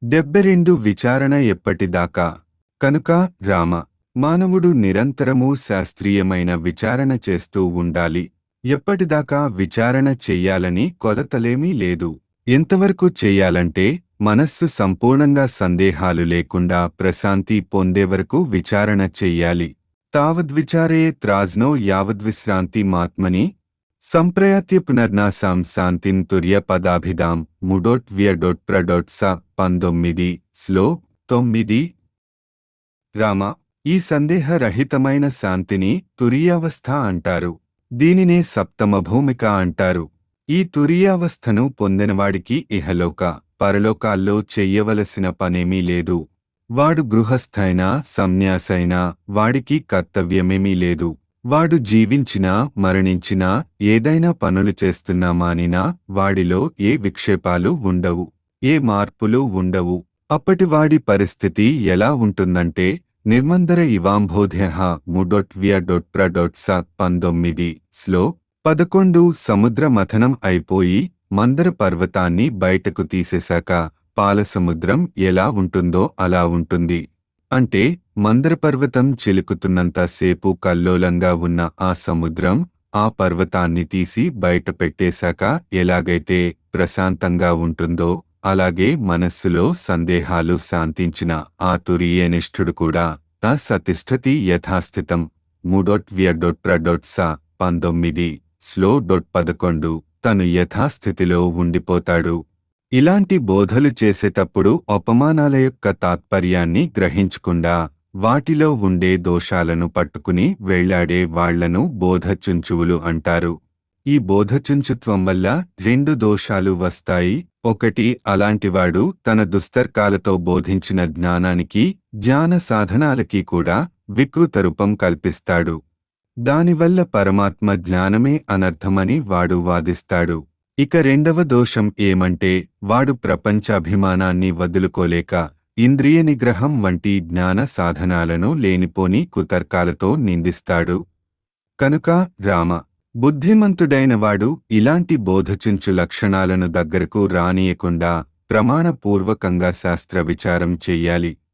డెబ్బెరెండు విచారణ ఎప్పటిదాకా కనుక రామ మానవుడు నిరంతరము శాస్త్రీయమైన విచారణ చేస్తూ ఉండాలి ఎప్పటిదాకా విచారణ చెయ్యాలని కొలతలేమీ లేదు ఎంతవరకు చెయ్యాలంటే మనస్సు సంపూర్ణంగా సందేహాలు లేకుండా ప్రశాంతి పొందే వరకు విచారణ చెయ్యాలి తావద్విచారే త్రాజ్నో యావద్విశ్రాంతి మాత్మని సంప్రయాత్య పునర్నాసాం శాంతిన్ తుర్య పదాభిదాం ముడోట్ వ్యడోట్ ప్రడోట్ స పంతొమ్మిది స్లో తొమ్మిది రామ ఈ సందేహరహితమైన శాంతిని తురియావస్థ అంటారు దీనినే సప్తమ భూమిక అంటారు ఈ తురియావస్థను పొందినవాడికి ఇహలోక పరలోకాల్లో చెయ్యవలసిన పనేమీ లేదు వాడు గృహస్థైనా సన్యాసైనా వాడికి కర్తవ్యమేమీ లేదు వాడు జీవించినా మరణించినా ఏదైనా పనులు చేస్తున్నా మానినా వాడిలో ఏ విక్షేపాలు ఉండవు ఏ మార్పులు ఉండవు అప్పటివాడి పరిస్థితి ఎలా ఉంటుందంటే నిర్మందర ఇవాంబోధ్య ముడొట్ వ్యడొట్ ప్రడొట్ స పంతొమ్మిది స్లో పదకొండు సముద్ర మథనం అయిపోయి మందర పర్వతాన్ని బయటకు తీసేశాక పాలసముద్రం ఎలా ఉంటుందో అలా ఉంటుంది అంటే మందర పర్వతం చిలుకుతున్నంతసేపు కల్లోలంగా ఉన్న ఆ సముద్రం ఆ పర్వతాన్ని తీసి బయట పెట్టేశాక ఎలాగైతే ప్రశాంతంగా ఉంటుందో అలాగే మనస్సులో సందేహాలు శాంతించిన ఆ తురియనిష్ఠుడు కూడా త సతిష్ఠతి యథాస్థితం మూడొట్ వ్యడొట్ ప్రడొట్ స పంతొమ్మిది స్లో డొట్ పదకొండు తను యథాస్థితిలో ఉండిపోతాడు ఇలాంటి బోధలు చేసేటప్పుడు ఉపమానాల యొక్క తాత్పర్యాన్ని గ్రహించకుండా వాటిలో ఉండే దోషాలను పట్టుకుని వేళ్లాడే వాళ్లను బోధచుంచువులు అంటారు ఈ బోధచుంచుత్వం వల్ల రెండు దోషాలు వస్తాయి ఒకటి అలాంటివాడు తన దుస్తర్కాలతో బోధించిన జ్ఞానానికి జ్ఞాన సాధనాలకి కూడా వికృత రూపం కల్పిస్తాడు దానివల్ల పరమాత్మ జ్ఞానమే అనర్థమని వాడు వాదిస్తాడు ఇక రెండవ దోషం ఏమంటే వాడు ప్రపంచాభిమానాన్ని వదులుకోలేక ఇంద్రియ నిగ్రహం వంటి జ్ఞాన సాధనాలను లేనిపోని కుతర్కాలతో నిందిస్తాడు కనుక రామ బుద్ధిమంతుడైనవాడు ఇలాంటి బోధచుంచు లక్షణాలను దగ్గరకు రానియకుండా ప్రమాణపూర్వకంగా శాస్త్ర విచారం చెయ్యాలి